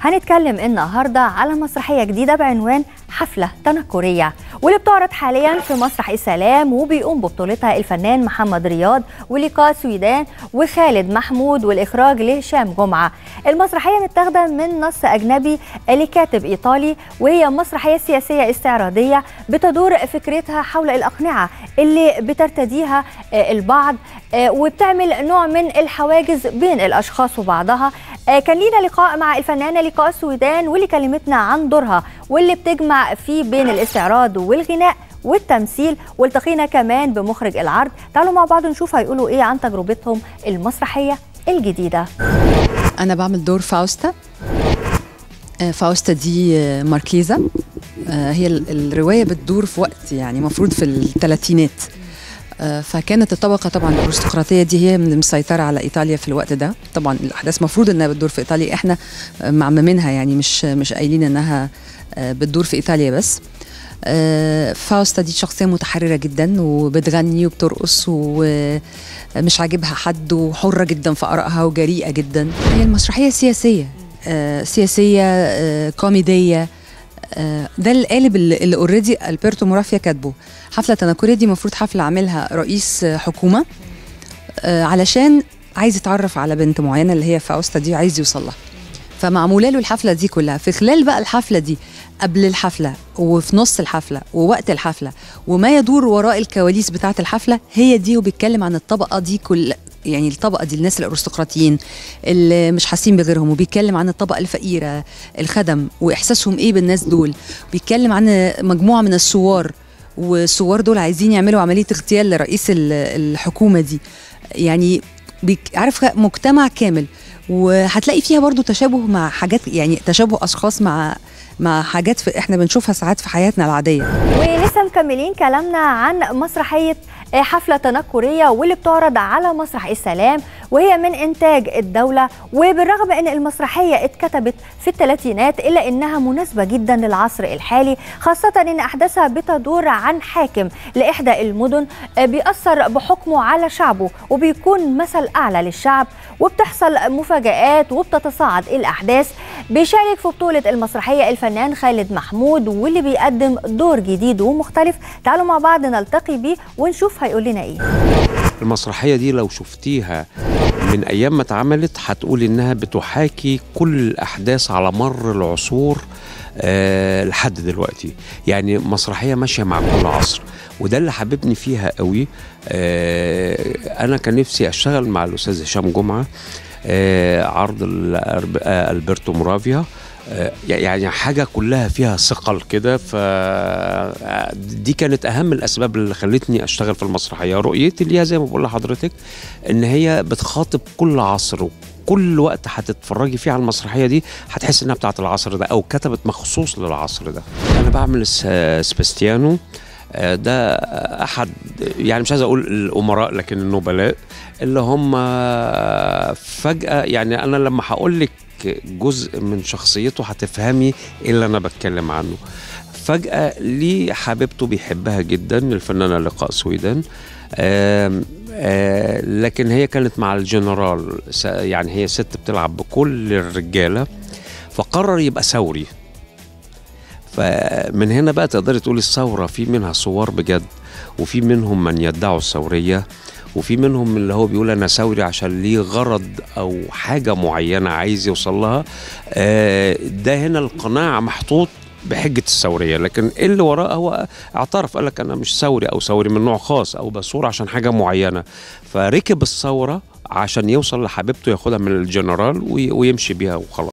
هنتكلم النهارده على مسرحيه جديده بعنوان حفله تنكريه واللي بتعرض حاليا في مسرح السلام وبيقوم ببطولتها الفنان محمد رياض ولقاء سويدان وخالد محمود والاخراج لهشام جمعه. المسرحيه متاخده من نص اجنبي لكاتب ايطالي وهي مسرحيه سياسيه استعراضيه بتدور فكرتها حول الاقنعه اللي بترتديها البعض وبتعمل نوع من الحواجز بين الاشخاص وبعضها كان لينا لقاء مع الفنانه لقاء السويدان واللي كلمتنا عن دورها واللي بتجمع فيه بين الاستعراض والغناء والتمثيل والتقينا كمان بمخرج العرض تعالوا مع بعض نشوف هيقولوا ايه عن تجربتهم المسرحيه الجديده انا بعمل دور فاوستا فاوستا دي ماركيزا هي الروايه بتدور في وقت يعني مفروض في الثلاثينات فكانت الطبقه طبعا الارستقراطيه دي هي اللي مسيطره على ايطاليا في الوقت ده طبعا الاحداث مفروض انها بتدور في ايطاليا احنا معممينها يعني مش مش قايلين انها بتدور في ايطاليا بس فاوستا دي شخصيه متحرره جدا وبتغني وبترقص ومش عاجبها حد وحره جدا في ارائها وجريئه جدا هي المسرحيه سياسيه سياسيه كوميديه ده القالب اللي اوريدي البرتو مرافيا كاتبه حفله تنكريه دي المفروض حفله عاملها رئيس حكومه علشان عايز يتعرف على بنت معينه اللي هي فاوستا دي وعايز يوصل لها فمعموله له الحفله دي كلها في خلال بقى الحفله دي قبل الحفله وفي نص الحفله ووقت الحفله وما يدور وراء الكواليس بتاعه الحفله هي دي وبيتكلم عن الطبقه دي كل يعني الطبقه دي الناس الارستقراطيين اللي مش حاسين بغيرهم وبيتكلم عن الطبقه الفقيره الخدم واحساسهم ايه بالناس دول بيتكلم عن مجموعه من الثوار والثوار دول عايزين يعملوا عمليه اغتيال لرئيس الحكومه دي يعني عارف مجتمع كامل وهتلاقي فيها برضو تشابه مع حاجات يعني تشابه اشخاص مع مع حاجات في احنا بنشوفها ساعات في حياتنا العاديه ولسه مكملين كلامنا عن مسرحيه حفله تنكريه واللي بتعرض على مسرح السلام وهي من انتاج الدوله وبالرغم ان المسرحيه اتكتبت في الثلاثينات الا انها مناسبه جدا للعصر الحالي خاصه ان احداثها بتدور عن حاكم لاحدى المدن بيأثر بحكمه على شعبه وبيكون مثل اعلى للشعب وبتحصل مفاجآت وبتتصاعد الاحداث بيشارك في بطوله المسرحيه الفنان خالد محمود واللي بيقدم دور جديد ومختلف تعالوا مع بعض نلتقي بيه ونشوف هيقول لنا ايه المسرحيه دي لو شفتيها من ايام ما اتعملت هتقول انها بتحاكي كل الاحداث على مر العصور أه لحد دلوقتي يعني مسرحيه ماشيه مع كل عصر وده اللي حببني فيها قوي أه انا كان نفسي اشتغل مع الاستاذ هشام جمعه أه عرض البرتو مرافيا يعني حاجة كلها فيها ثقل كده ف دي كانت أهم الأسباب اللي خلتني أشتغل في المسرحية رؤيتي ليها زي ما بقول لحضرتك إن هي بتخاطب كل عصر كل وقت هتتفرجي فيه على المسرحيه دي هتحس انها بتاعت العصر ده او كتبت مخصوص للعصر ده انا بعمل سباستيانو ده احد يعني مش عايز اقول الامراء لكن النبلاء اللي هم فجاه يعني انا لما هقول لك جزء من شخصيته هتفهمي ايه اللي انا بتكلم عنه فجأة ليه حبيبته بيحبها جدا الفنانة لقاء سويدان آم آم لكن هي كانت مع الجنرال يعني هي ست بتلعب بكل الرجالة فقرر يبقى ثوري فمن هنا بقى تقدري تقولي الثورة في منها صور بجد وفي منهم من يدعوا الثورية وفي منهم اللي هو بيقول انا ثوري عشان ليه غرض او حاجه معينه عايز يوصل لها ده هنا القناع محطوط بحجه الثوريه لكن اللي وراه هو اعترف قال لك انا مش ثوري او ثوري من نوع خاص او بثور عشان حاجه معينه فركب الثوره عشان يوصل لحبيبته ياخدها من الجنرال ويمشي بيها وخلاص